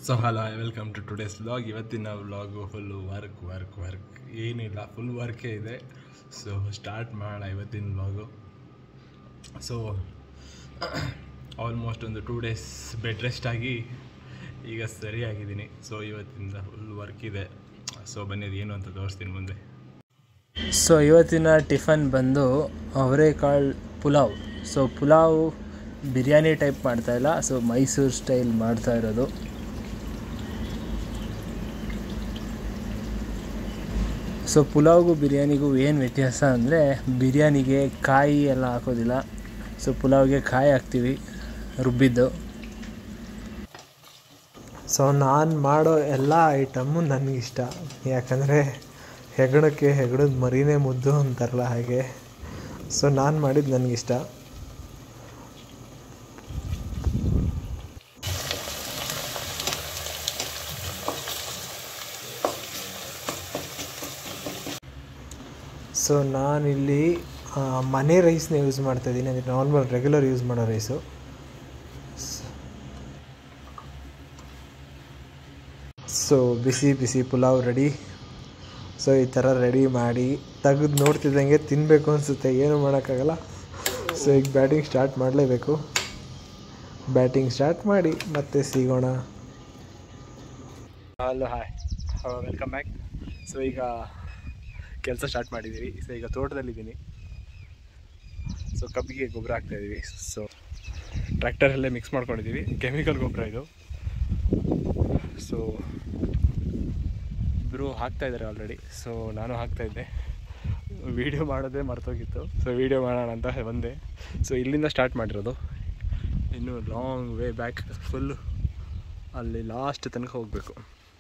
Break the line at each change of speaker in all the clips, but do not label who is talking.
so hello welcome to today's vlog ಇವತ್ತಿನ vlog full work work work ಏನಿಲ್ಲ full ವರ್ಕೇ ಇದೆ ಸೊ ಸ್ಟಾರ್ಟ್ ಮಾಡೋಣ ಇವತ್ತಿನ ವ್ಲಾಗು ಸೊ ಆಲ್ಮೋಸ್ಟ್ ಒಂದು ಟೂ ಡೇಸ್ ಬೆಡ್ ರೆಸ್ಟ್ ಆಗಿ ಈಗ ಸರಿಯಾಗಿದ್ದೀನಿ ಸೊ ಇವತ್ತಿಂದ ಫುಲ್ ವರ್ಕ್ ಇದೆ ಸೊ ಬನ್ನಿ ಅದು ಏನು ಅಂತ ತೋರಿಸ್ತೀನಿ ಮುಂದೆ
ಸೊ ಇವತ್ತಿನ ಟಿಫನ್ ಬಂದು ಅವರೆಕಾಳು ಪುಲಾವ್ ಸೊ ಪುಲಾವ್ ಬಿರಿಯಾನಿ ಟೈಪ್ ಮಾಡ್ತಾ ಇಲ್ಲ ಸೊ ಮೈಸೂರು ಸ್ಟೈಲ್ ಮಾಡ್ತಾ ಇರೋದು ಸೊ ಪುಲಾವ್ಗೂ ಬಿರಿಯಾನಿಗೂ ಏನು ವ್ಯತ್ಯಾಸ ಅಂದರೆ ಬಿರಿಯಾನಿಗೆ ಕಾಯಿ ಎಲ್ಲ ಹಾಕೋದಿಲ್ಲ ಸೊ ಪುಲಾವ್ಗೆ ಕಾಯಿ ಹಾಕ್ತೀವಿ ರುಬ್ಬಿದ್ದು
ಸೊ ನಾನು ಮಾಡೋ ಎಲ್ಲ ಐಟಮ್ಮು ನನಗಿಷ್ಟ ಯಾಕಂದರೆ ಹೆಗಣಕ್ಕೆ ಹೆಗಣದ ಮರಿನೇ ಮುದ್ದು ಅಂತಾರಲ್ಲ ಹಾಗೆ ಸೊ ನಾನು ಮಾಡಿದ್ದು ನನಗಿಷ್ಟ ಸೊ ನಾನಿಲ್ಲಿ ಆ, ಮನೆ ರೈಸ್ನ ಯೂಸ್ ಮಾಡ್ತಾ ಇದ್ದೀನಿ ಅಂದರೆ ನಾರ್ಮಲ್ ರೆಗ್ಯುಲರ್ ಯೂಸ್ ಮಾಡೋ ರೈಸು ಸೊ ಬಿಸಿ ಬಿಸಿ ಪುಲಾವ್ ರೆಡಿ ಸೊ ಈ ಥರ ರೆಡಿ ಮಾಡಿ ತೆಗೆದು ನೋಡ್ತಿದ್ದಂಗೆ ತಿನ್ನಬೇಕು ಅನಿಸುತ್ತೆ ಏನು ಮಾಡೋಕ್ಕಾಗಲ್ಲ ಸೊ ಈಗ ಬ್ಯಾಟಿಂಗ್ ಸ್ಟಾರ್ಟ್ ಮಾಡಲೇಬೇಕು ಬ್ಯಾಟಿಂಗ್ ಸ್ಟಾರ್ಟ್ ಮಾಡಿ ಮತ್ತೆ ಸಿಗೋಣ
hello hi welcome back so ಈಗ ಕೆಲಸ ಸ್ಟಾರ್ಟ್ ಮಾಡಿದ್ದೀವಿ ಸೊ ಈಗ ತೋಟದಲ್ಲಿದ್ದೀನಿ ಸೊ ಕಬ್ಬಿಗೆ ಗೊಬ್ಬರ ಹಾಕ್ತಾಯಿದ್ದೀವಿ ಸೊ ಟ್ರ್ಯಾಕ್ಟರಲ್ಲೇ ಮಿಕ್ಸ್ ಮಾಡ್ಕೊಂಡಿದ್ದೀವಿ ಕೆಮಿಕಲ್ ಗೊಬ್ಬರ ಇದು ಸೊ ಇಬ್ಬರು ಹಾಕ್ತಾ ಇದ್ದಾರೆ ಆಲ್ರೆಡಿ ಸೊ ನಾನು ಹಾಕ್ತಾಯಿದ್ದೆ ವೀಡಿಯೋ ಮಾಡೋದೇ ಮರ್ತೋಗಿತ್ತು ಸೊ ವೀಡಿಯೋ ಮಾಡೋಣ ಅಂತ ಬಂದೆ ಸೊ ಇಲ್ಲಿಂದ ಸ್ಟಾರ್ಟ್ ಮಾಡಿರೋದು ಇನ್ನು ಲಾಂಗ್ ವೇ ಬ್ಯಾಕ್ ಫುಲ್ಲು ಅಲ್ಲಿ ಲಾಸ್ಟ್ ತನಕ ಹೋಗಬೇಕು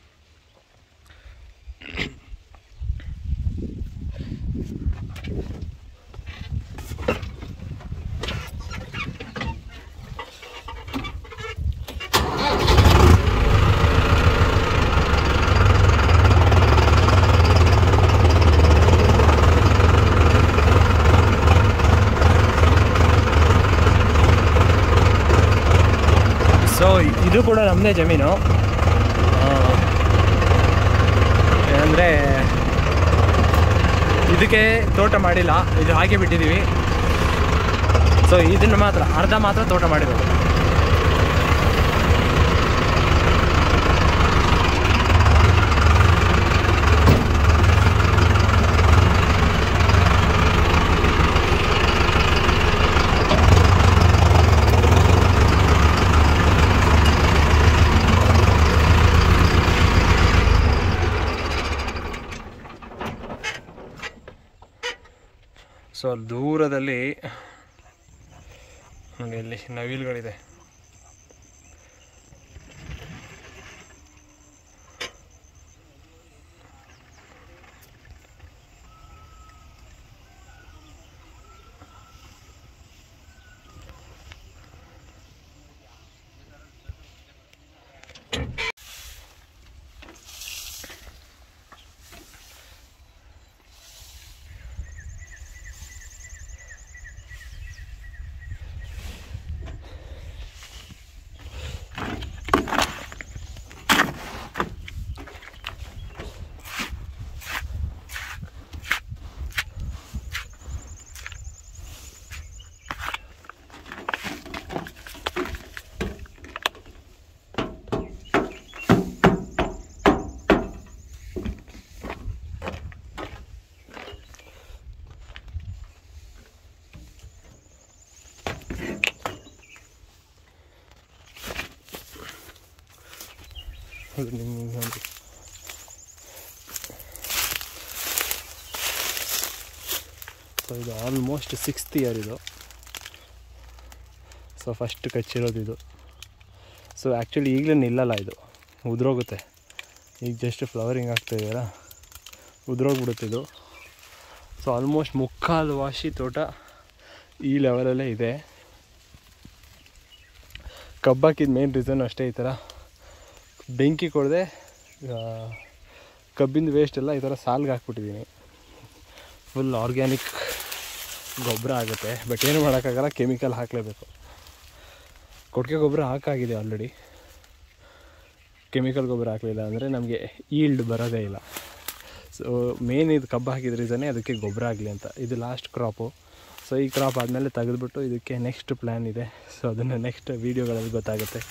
ಸೊ ಇದು ಕೂಡ ನಮ್ಮದೇ ಜಮೀನು ಅಂದರೆ ಇದಕ್ಕೆ ತೋಟ ಮಾಡಿಲ್ಲ ಇದು ಹಾಗೆ ಬಿಟ್ಟಿದ್ದೀವಿ ಸೊ ಇದನ್ನು ಮಾತ್ರ ಅರ್ಧ ಮಾತ್ರ ತೋಟ ಮಾಡಿರೋದು
ಸೊ ಅಲ್ಲಿ ದೂರದಲ್ಲಿ ನೋಡಿ ಇಲ್ಲಿ ನವಿಲುಗಳಿದೆ ಅದು ನಿಮ್ಗೆ ನೋಡಿ ಸೊ ಇದು ಆಲ್ಮೋಸ್ಟ್ ಸಿಕ್ಸ್ತ್ ಇಯರ್ ಇದು ಸೊ ಫಸ್ಟ್ ಕಚ್ಚಿರೋದು ಇದು ಸೊ ಆ್ಯಕ್ಚುಲಿ ಈಗಲೇ ನಿಲ್ಲಲ್ಲ ಇದು ಉದುರೋಗುತ್ತೆ ಈಗ ಜಸ್ಟ್ ಫ್ಲವರಿಂಗ್ ಆಗ್ತಾಯಿದೆಯಲ್ಲ ಉದುರೋಗ್ಬಿಡುತ್ತೆ ಇದು ಸೊ ಆಲ್ಮೋಸ್ಟ್ ಮುಕ್ಕಾಲು ವಾಶಿ ತೋಟ ಈ ಲೆವೆಲಲ್ಲೇ ಇದೆ ಕಬ್ಬಾಕಿದ ಮೇನ್ ರೀಸನ್ ಅಷ್ಟೇ ಈ ಥರ ಬೆಂಕಿ ಕೊಡದೆ ಕಬ್ಬಿಂದ ವೇಸ್ಟ್ ಎಲ್ಲ ಈ ಥರ ಸಾಲ್ಗೆ ಹಾಕ್ಬಿಟ್ಟಿದ್ದೀನಿ ಫುಲ್ ಆರ್ಗ್ಯಾನಿಕ್ ಗೊಬ್ಬರ ಆಗುತ್ತೆ ಬಟ್ ಏನು ಮಾಡೋಕ್ಕಾಗಲ್ಲ ಕೆಮಿಕಲ್ ಹಾಕಲೇಬೇಕು ಕೊಟ್ಟಿಗೆ ಗೊಬ್ಬರ ಹಾಕಾಗಿದೆ ಆಲ್ರೆಡಿ ಕೆಮಿಕಲ್ ಗೊಬ್ಬರ ಹಾಕಲಿಲ್ಲ ಅಂದರೆ ನಮಗೆ ಈಲ್ಡ್ ಬರೋದೇ ಇಲ್ಲ ಸೊ ಮೇನ್ ಇದು ಕಬ್ಬು ಹಾಕಿದ ರೀಸನ್ನೇ ಅದಕ್ಕೆ ಗೊಬ್ಬರ ಆಗಲಿ ಅಂತ ಇದು ಲಾಸ್ಟ್ ಕ್ರಾಪು ಸೊ ಈ ಕ್ರಾಪ್ ಆದಮೇಲೆ ತೆಗೆದುಬಿಟ್ಟು ಇದಕ್ಕೆ ನೆಕ್ಸ್ಟ್ ಪ್ಲ್ಯಾನ್ ಇದೆ ಸೊ ಅದನ್ನು ನೆಕ್ಸ್ಟ್ ವೀಡಿಯೋಗಳಲ್ಲಿ ಗೊತ್ತಾಗುತ್ತೆ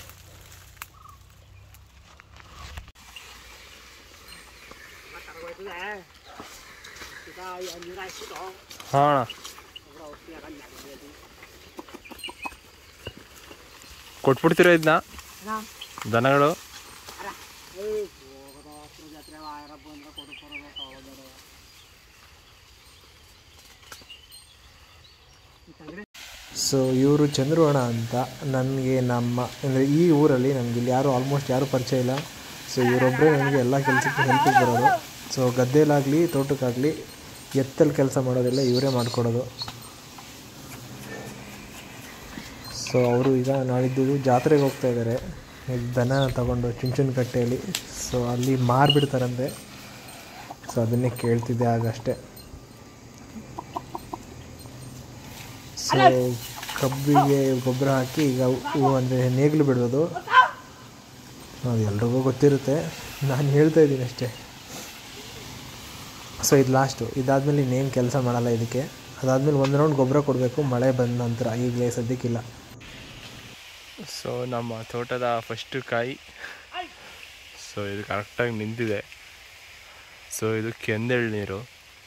ಹಾಂ ಕೊಟ್ಬಿಡ್ತೀರಾ ಇದನ್ನ ದನಗಳು
ಸೊ ಇವರು ಚಂದ್ರವಣ ಅಂತ ನನಗೆ ನಮ್ಮ ಅಂದರೆ ಈ ಊರಲ್ಲಿ ನನಗೆ ಇಲ್ಲಿ ಯಾರು ಆಲ್ಮೋಸ್ಟ್ ಯಾರೂ ಪರಿಚಯ ಇಲ್ಲ ಸೊ ಇವರೊಬ್ಬರೇ ನನಗೆ ಎಲ್ಲ ಕೆಲಸಕ್ಕೆ ಹೆಲ್ಪಿಗೆ ಬರೋದು ಸೊ ಗದ್ದೆಲಾಗಲಿ ತೋಟಕ್ಕಾಗಲಿ ಎತ್ತಲ್ಲಿ ಕೆಲಸ ಮಾಡೋದೆಲ್ಲ ಇವರೇ ಮಾಡಿಕೊಡೋದು ಸೊ ಅವರು ಈಗ ನಾಳಿದ್ದು ಜಾತ್ರೆಗೆ ಹೋಗ್ತಾ ಇದ್ದಾರೆ ದನ ತಗೊಂಡು ಚುಂಚನಕಟ್ಟೆಯಲ್ಲಿ ಸೊ ಅಲ್ಲಿ ಮಾರಿಬಿಡ್ತಾರಂತೆ ಸೊ ಅದನ್ನೇ ಕೇಳ್ತಿದ್ದೆ ಆಗಷ್ಟೇ ಸೊ ಕಬ್ಬಿಗೆ ಗೊಬ್ಬರ ಹಾಕಿ ಈಗ ಹೂವು ಅಂದರೆ ನೇಗಿಲು ಬಿಡೋದು ಅದು ಎಲ್ರಿಗೂ ಗೊತ್ತಿರುತ್ತೆ ನಾನು ಹೇಳ್ತಾ ಇದ್ದೀನಿ ಅಷ್ಟೇ ಸೊ ಇದು ಲಾಸ್ಟು ಇದಾದಮೇಲೆ ಇನ್ನೇನು ಕೆಲಸ ಮಾಡಲ್ಲ ಇದಕ್ಕೆ ಅದಾದಮೇಲೆ ಒಂದು ರೌಂಡ್ ಗೊಬ್ಬರ ಕೊಡಬೇಕು ಮಳೆ ಬಂದ ನಂತರ ಈಗಲೇ ಸದ್ಯಕ್ಕಿಲ್ಲ
ಸೊ ನಮ್ಮ ತೋಟದ ಫಸ್ಟು ಕಾಯಿ ಸೊ ಇದು ಕರೆಕ್ಟಾಗಿ ನಿಂತಿದೆ ಸೊ ಇದು ಕೆಂದೆಳ್ನೀರು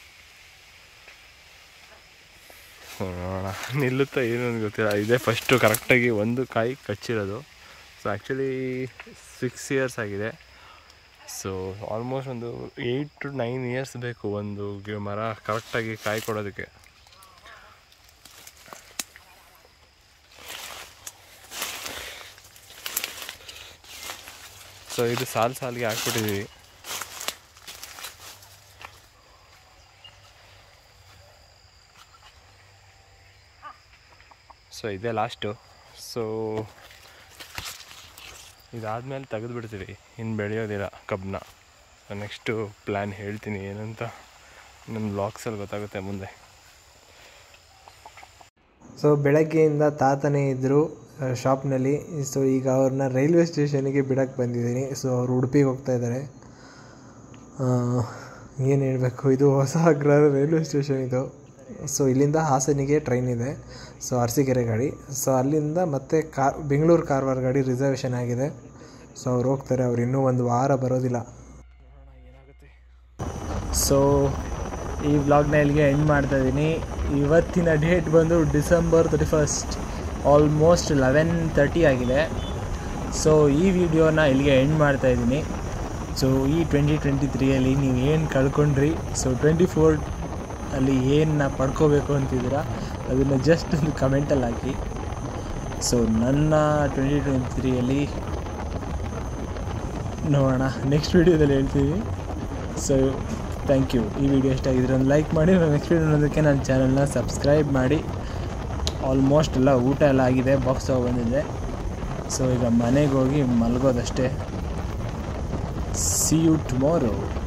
ನೋಡೋಣ ನಿಲ್ಲುತ್ತಾ ಏನು ಅಂತ ಗೊತ್ತಿಲ್ಲ ಇದೇ ಫಸ್ಟು ಕರೆಕ್ಟಾಗಿ ಒಂದು ಕಾಯಿ ಕಚ್ಚಿರೋದು ಸೊ ಆ್ಯಕ್ಚುಲಿ ಸಿಕ್ಸ್ ಇಯರ್ಸ್ ಆಗಿದೆ ಸೊ ಆಲ್ಮೋಸ್ಟ್ ಒಂದು ಏಯ್ಟ್ ಟು ನೈನ್ ಇಯರ್ಸ್ ಬೇಕು ಒಂದು ಗಿ- ಮರ ಕರೆಕ್ಟಾಗಿ ಕಾಯಿ ಕೊಡೋದಕ್ಕೆ ಸೊ ಇದು ಸಾಲು ಸಾಲಿಗೆ ಹಾಕ್ಬಿಟ್ಟಿದ್ದೀವಿ ಸೊ ಇದೇ ಲಾಸ್ಟು ಸೊ ಇದಾದಮೇಲೆ ತೆಗೆದುಬಿಡ್ತೀವಿ ಇನ್ನು ಬೆಳೆಯೋದಿಲ್ಲ ಕಬ್ಬನ್ನ ಸೊ ನೆಕ್ಸ್ಟು ಪ್ಲ್ಯಾನ್ ಹೇಳ್ತೀನಿ ಏನಂತ ನಮ್ಮ ಬ್ಲಾಗ್ಸಲ್ಲಿ ಗೊತ್ತಾಗುತ್ತೆ ಮುಂದೆ
ಸೊ ಬೆಳಗ್ಗೆಯಿಂದ ತಾತನೇ ಇದ್ದರು ಶಾಪ್ನಲ್ಲಿ ಸೊ ಈಗ ಅವ್ರನ್ನ ರೈಲ್ವೆ ಸ್ಟೇಷನಿಗೆ ಬಿಡಕ್ಕೆ ಬಂದಿದ್ದೀನಿ ಸೊ ಅವ್ರು ಉಡುಪಿಗೆ ಹೋಗ್ತಾ ಇದ್ದಾರೆ ಏನು ಹೇಳಬೇಕು ಇದು ಹೊಸ ಅಗ್ರಹಾರ ರೈಲ್ವೆ ಸ್ಟೇಷನ್ ಇದು ಸೊ ಇಲ್ಲಿಂದ ಹಾಸನಿಗೆ ಟ್ರೈನ್ ಇದೆ ಸೊ ಅರಸೀಕೆರೆ ಗಾಡಿ ಸೊ ಅಲ್ಲಿಂದ ಮತ್ತೆ ಕಾರ್ ಬೆಂಗಳೂರು ಕಾರವಾರ ಗಾಡಿ ರಿಸರ್ವೇಷನ್ ಆಗಿದೆ ಸೊ ಅವ್ರು ಹೋಗ್ತಾರೆ ಅವ್ರು ಇನ್ನೂ ಒಂದು ವಾರ ಬರೋದಿಲ್ಲ
ಸೊ ಈ ವ್ಲಾಗ್ನ ಇಲ್ಲಿಗೆ ಎಂಡ್ ಮಾಡ್ತಾ ಇದ್ದೀನಿ ಇವತ್ತಿನ ಡೇಟ್ ಬಂದು December thirty first almost eleven thirty ಆಗಿದೆ ಸೊ ಈ ವಿಡಿಯೋನ ಇಲ್ಲಿಗೆ ಎಂಡ್ ಮಾಡ್ತಾ ಇದ್ದೀನಿ ಸೊ ಈ ಟ್ವೆಂಟಿ ಟ್ವೆಂಟಿ ತ್ರೀಯಲ್ಲಿ ನೀವು ಏನು ಕಳ್ಕೊಂಡ್ರಿ ಸೊ ಟ್ವೆಂಟಿ ಫೋರ್ ಅಲ್ಲಿ ಏನು ಪಡ್ಕೋಬೇಕು ಅಂತಿದ್ದೀರಾ ಅದನ್ನು ಜಸ್ಟ್ ಒಂದು ಕಮೆಂಟಲ್ಲಿ ಹಾಕಿ ಸೊ ನನ್ನ ಟ್ವೆಂಟಿ ಟ್ವೆಂಟಿ ತ್ರೀಯಲ್ಲಿ ನೋಡೋಣ ನೆಕ್ಸ್ಟ್ ವೀಡಿಯೋದಲ್ಲಿ ಹೇಳ್ತೀವಿ ಸೊ ಥ್ಯಾಂಕ್ ಯು ಈ ವಿಡಿಯೋ ಇಷ್ಟ ಆಗಿದ್ರೆ ಒಂದು ಲೈಕ್ ಮಾಡಿ ನೆಕ್ಸ್ಟ್ ವೀಡಿಯೋ ನೋಡೋದಕ್ಕೆ ನನ್ನ ಚಾನಲ್ನ ಸಬ್ಸ್ಕ್ರೈಬ್ ಮಾಡಿ ಆಲ್ಮೋಸ್ಟ್ ಎಲ್ಲ ಊಟ ಎಲ್ಲ ಆಗಿದೆ ಬಾಕ್ಸ್ ತೊಗೊಬಂದಿದ್ದೆ ಸೊ ಈಗ ಮನೆಗೆ ಹೋಗಿ ಮಲಗೋದಷ್ಟೇ ಸಿ ಯು ಟುಮಾರೋ